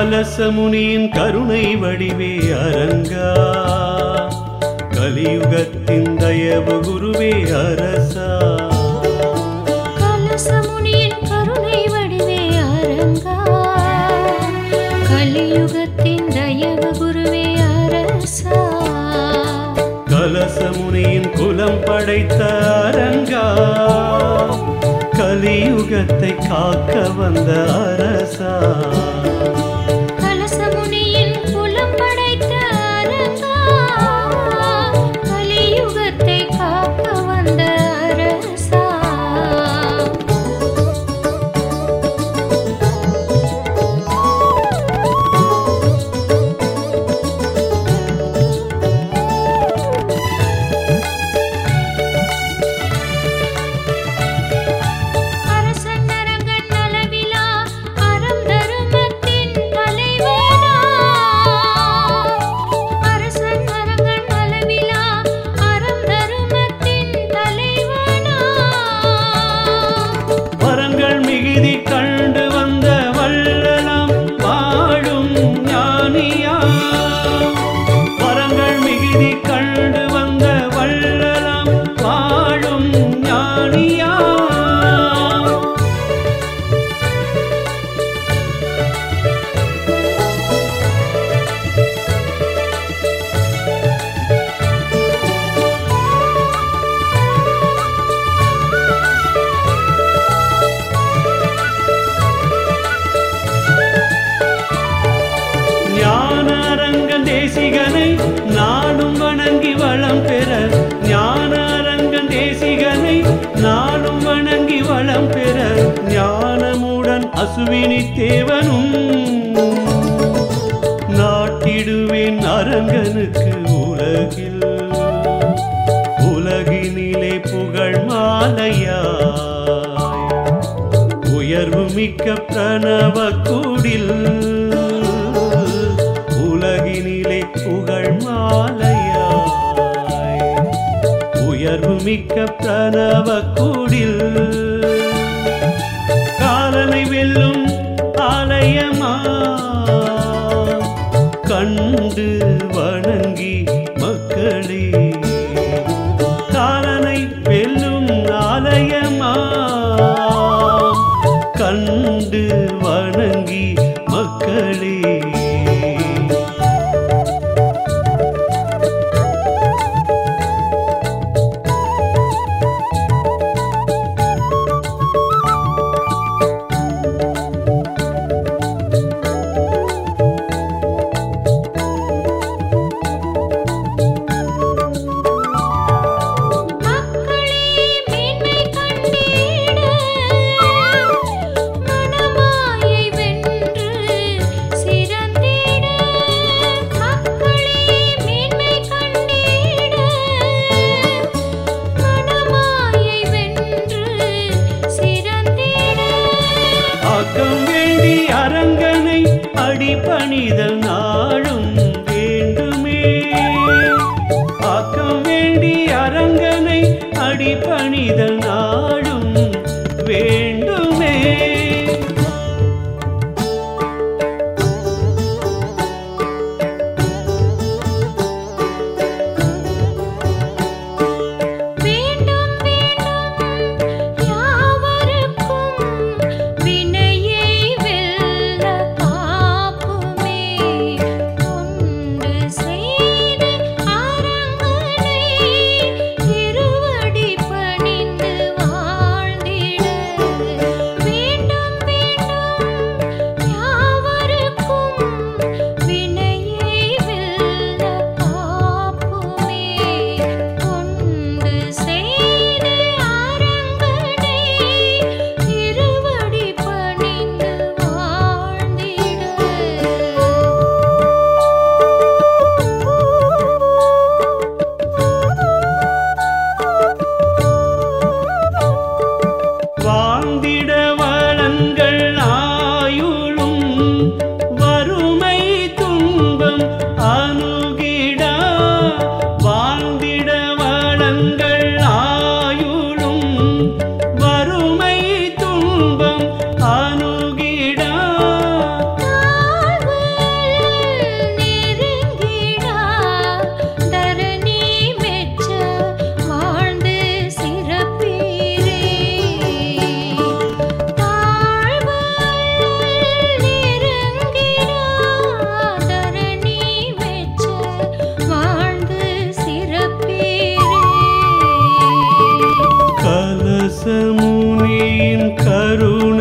கலசமுனியின் கருணை வடிவே அரங்கா கலியுகத்தின் தயவு குருவே அரசா கலசமுனியின் கருணை வடிவே அரங்கா கலியுகத்தின் தயவு குருவே அரசா கலசமுனியின் குலம் படைத்த அரங்கா கலியுகத்தை காக்க வந்த அரசா கலசமுனியின் குலம் படைத்த அரங்கா கலியுகத்தை காக்க வந்த அரசா அரசன் அரங்கன் அளவிலா அறம் தருமத்தின் தலைவனா அரசன் அரங்கன் அளவிலா அறம் தருமத்தின் தலைவனா வரங்கள் மிகுதி கண்டு வந்த வள்ளலாம் வாழும் ஞானியா வரங்கள் மிகுதி கண்டு வந்த வள்ளலாம் வாழும் ஞானியா ஞான அரங்கன் தேசிகனை நானும் வணங்கி வளம் பெற ஞான அரங்கன் தேசிகனை நானும் வணங்கி வளம் பெற ஞானமுடன் அசுவினி தேவனும் நாட்டிடுவேன் அரங்கனுக்கு உலகில் உலகினிலே புகழ் மாலையாய் உயர்வு மிக்க பிரணவ கூடில் உலகினிலே புகழ் மாலையாய் உயர்வு மிக்க பிரணவ கூடில் காலனை வெல்லும் ஆலயமா கண்டு வணங்கி மக்களே காலனை வெல்லும் ஆலயமா கண்டு வணங்கி மக்களே மக்களே மேன்மை கண்டிட மனமாயை வென்று சிறந்திட மக்களே மேன்மை கண்டிட மனமாயை வென்று சிறந்திட ஆக்கம் வேண்டி அரங்கனை அடிபணிதல் நாளும் வேண்டுமே ஆக்கம் வேண்டி அரங்கனை அடிபணிதல் நாளும் வேண்டுமே வேண்டும் வேண்டும் யாவருக்கும் வினையை வெல்ல காப்புமே முனியின் கருணை